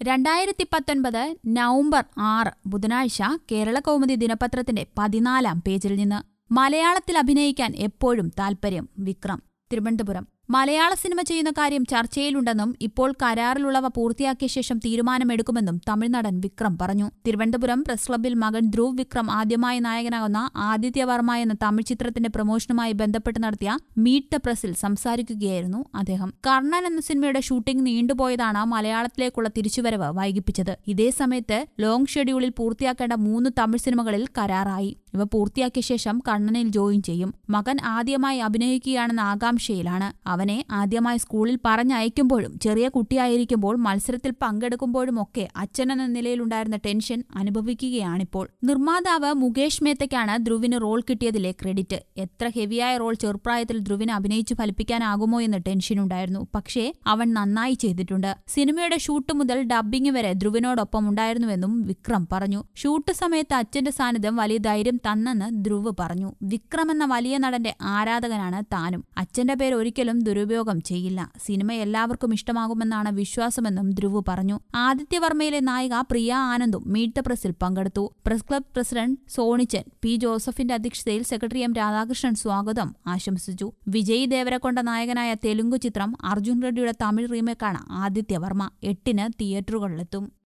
രണ്ടായിരത്തി പത്തൊൻപത് നവംബർ ആറ് ബുധനാഴ്ച കേരള കൗമുദി ദിനപത്രത്തിന്റെ പതിനാലാം പേജിൽ നിന്ന് മലയാളത്തിൽ അഭിനയിക്കാൻ എപ്പോഴും താൽപര്യം വിക്രം തിരുവനന്തപുരം മലയാള സിനിമ ചെയ്യുന്ന കാര്യം ചർച്ചയിലുണ്ടെന്നും ഇപ്പോൾ കരാറിലുള്ളവ പൂർത്തിയാക്കിയ ശേഷം തീരുമാനമെടുക്കുമെന്നും തമിഴ്നടൻ വിക്രം പറഞ്ഞു തിരുവനന്തപുരം പ്രസ് ക്ലബ്ബിൽ മകൻ ധ്രുവ് വിക്രം ആദ്യമായി നായകനാകുന്ന ആദിത്യ വർമ്മ എന്ന തമിഴ് ചിത്രത്തിന്റെ പ്രമോഷനുമായി ബന്ധപ്പെട്ട് നടത്തിയ മീറ്റ് ദ പ്രസിൽ സംസാരിക്കുകയായിരുന്നു അദ്ദേഹം കർണൻ എന്ന സിനിമയുടെ ഷൂട്ടിംഗ് നീണ്ടുപോയതാണ് മലയാളത്തിലേക്കുള്ള തിരിച്ചുവരവ് വൈകിപ്പിച്ചത് ഇതേ സമയത്ത് ലോങ് ഷെഡ്യൂളിൽ പൂർത്തിയാക്കേണ്ട മൂന്ന് തമിഴ് സിനിമകളിൽ കരാറായി ഇവ പൂർത്തിയാക്കിയ ശേഷം കണ്ണനിൽ ജോയിൻ ചെയ്യും മകൻ ആദ്യമായി അഭിനയിക്കുകയാണെന്ന ആകാംക്ഷയിലാണ് അവനെ ആദ്യമായി സ്കൂളിൽ പറഞ്ഞയക്കുമ്പോഴും ചെറിയ കുട്ടിയായിരിക്കുമ്പോൾ മത്സരത്തിൽ പങ്കെടുക്കുമ്പോഴുമൊക്കെ അച്ഛനെന്ന നിലയിലുണ്ടായിരുന്ന ടെൻഷൻ അനുഭവിക്കുകയാണിപ്പോൾ നിർമ്മാതാവ് മുകേഷ് മേത്തയ്ക്കാണ് ധ്രുവിന് റോൾ കിട്ടിയതിലെ ക്രെഡിറ്റ് എത്ര ഹെവിയായ റോൾ ചെറുപ്രായത്തിൽ ധ്രുവിന് അഭിനയിച്ചു ഫലിപ്പിക്കാനാകുമോ എന്ന് ടെൻഷനുണ്ടായിരുന്നു പക്ഷേ അവൻ നന്നായി ചെയ്തിട്ടുണ്ട് സിനിമയുടെ ഷൂട്ട് മുതൽ ഡബ്ബിംഗ് വരെ ധ്രുവിനോടൊപ്പം ഉണ്ടായിരുന്നുവെന്നും വിക്രം പറഞ്ഞു ഷൂട്ട് സമയത്ത് അച്ഛന്റെ സാന്നിധ്യം വലിയ ധൈര്യം തന്നെന്ന് ധ്രുവ് പറഞ്ഞു വിക്രം എന്ന വലിയ നടന്റെ ആരാധകനാണ് താനും അച്ഛന്റെ പേര് ഒരിക്കലും ദുരുപയോഗം ചെയ്യില്ല സിനിമ എല്ലാവർക്കും ഇഷ്ടമാകുമെന്നാണ് വിശ്വാസമെന്നും ധ്രുവ് പറഞ്ഞു ആദിത്യവർമ്മയിലെ നായിക പ്രിയ ആനന്ദും മീറ്റ് ദ പ്രസിൽ പങ്കെടുത്തു press club president Sonichan P ജോസഫിന്റെ അധ്യക്ഷതയിൽ സെക്രട്ടറി എം രാധാകൃഷ്ണൻ സ്വാഗതം ആശംസിച്ചു വിജയ് ദേവരക്കൊണ്ട നായകനായ തെലുങ്ക് ചിത്രം അർജുൻ റെഡ്ഡിയുടെ തമിഴ് റീമേക്കാണ് ആദിത്യവർമ്മ എട്ടിന് തിയേറ്ററുകളിലെത്തും